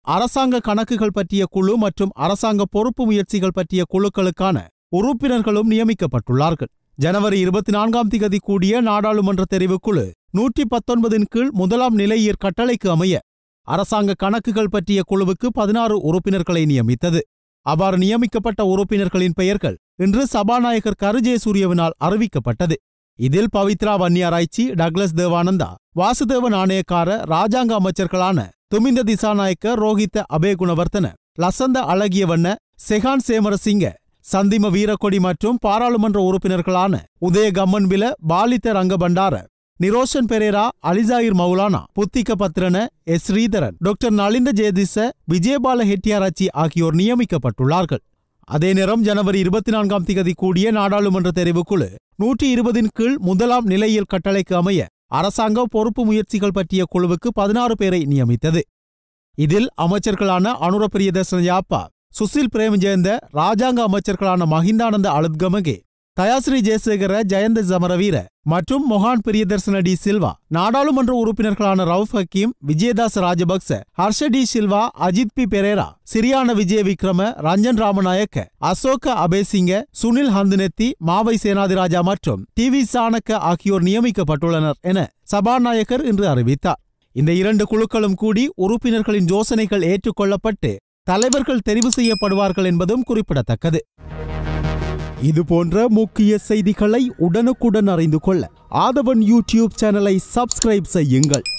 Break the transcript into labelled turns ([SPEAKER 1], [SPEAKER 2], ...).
[SPEAKER 1] அரசாங்க கணக்குகள் பற்றிய குழு மற்றும் அரசாங்க பொறுப்பு முயற்சிகள் பற்றிய குழுக்களுக்கான உறுப்பினர்களும் நியமிக்கப்பட்டுள்ளார்கள் ஜனவரி இருபத்தி நான்காம் திகதி கூடிய நாடாளுமன்ற தெரிவுக்குழு நூற்றி பத்தொன்பதின் கீழ் முதலாம் நிலையீர் கட்டளைக்கு அமைய அரசாங்க கணக்குகள் பற்றிய குழுவுக்கு பதினாறு உறுப்பினர்களை நியமித்தது அவ்வாறு நியமிக்கப்பட்ட உறுப்பினர்களின் பெயர்கள் இன்று சபாநாயகர் கருஜே சூரியவினால் அறிவிக்கப்பட்டது இதில் பவித்ரா வன்னியாராய்ச்சி டக்ளஸ் தேவானந்தா வாசுதேவ நாணயக்கார ராஜாங்க அமைச்சர்களான துமிந்த திசாநாயக்க ரோஹித்த அபேகுணவர்த்தன லசந்த அழகியவண்ண செகான் சேமரசிங்க சந்திம வீரக்கொடி மற்றும் பாராளுமன்ற உறுப்பினர்களான உதய கம்மன்பில பாலித்த ரங்கபண்டார நிரோஷன் பெரேரா அலிசாயிர் மௌலானா புத்திக பத்ரன எஸ் ஸ்ரீதரன் டாக்டர் நலிந்த ஜெயதிச விஜயபால ஹெட்டியாராச்சி ஆகியோர் நியமிக்கப்பட்டுள்ளார்கள் அதே நேரம் ஜனவரி இருபத்தி நான்காம் திகதி கூடிய நாடாளுமன்ற தெரிவுக்குழு நூற்றி இருபதின் கீழ் முதலாம் நிலையில் கட்டளைக்கு அமைய அரசாங்க பொறுப்பு முயற்சிகள் பற்றிய குழுவுக்கு பதினாறு பேரை நியமித்தது இதில் அமைச்சர்களான அனுர பிரியதர்சன யாப்பா சுசில் பிரேமஜெயந்த ராஜாங்க அமைச்சர்களான மஹிந்தானந்த அழுத்கமகே தயாஸ்ரீ ஜெயசேகர ஜெயந்த ஜமரவீர மற்றும் மொஹான் பிரியதர்சன டி சில்வா நாடாளுமன்ற உறுப்பினர்களான ரவுஃப் ஹக்கீம் விஜயதாஸ் ராஜபக்ச ஹர்ஷ டி சில்வா அஜித் பி பெரேரா சிரியான விஜய விக்ரம ரஞ்சன் ராமநாயக்க அசோக அபேசிங்க சுனில் ஹந்துனெத்தி மாவை சேனாதிராஜா மற்றும் டி வி சாணக்க ஆகியோர் நியமிக்கப்பட்டுள்ளனர் என சபாநாயகர் இன்று அறிவித்தார் இந்த இரண்டு குழுக்களும் கூடி உறுப்பினர்களின் யோசனைகள் ஏற்றுக்கொள்ளப்பட்டு தலைவர்கள் தெரிவு செய்யப்படுவார்கள் என்பதும் குறிப்பிடத்தக்கது இதுபோன்ற முக்கிய செய்திகளை உடனுக்குடன் அறிந்து கொள்ள ஆதவன் யூடியூப் சேனலை சப்ஸ்கிரைப் செய்யுங்கள்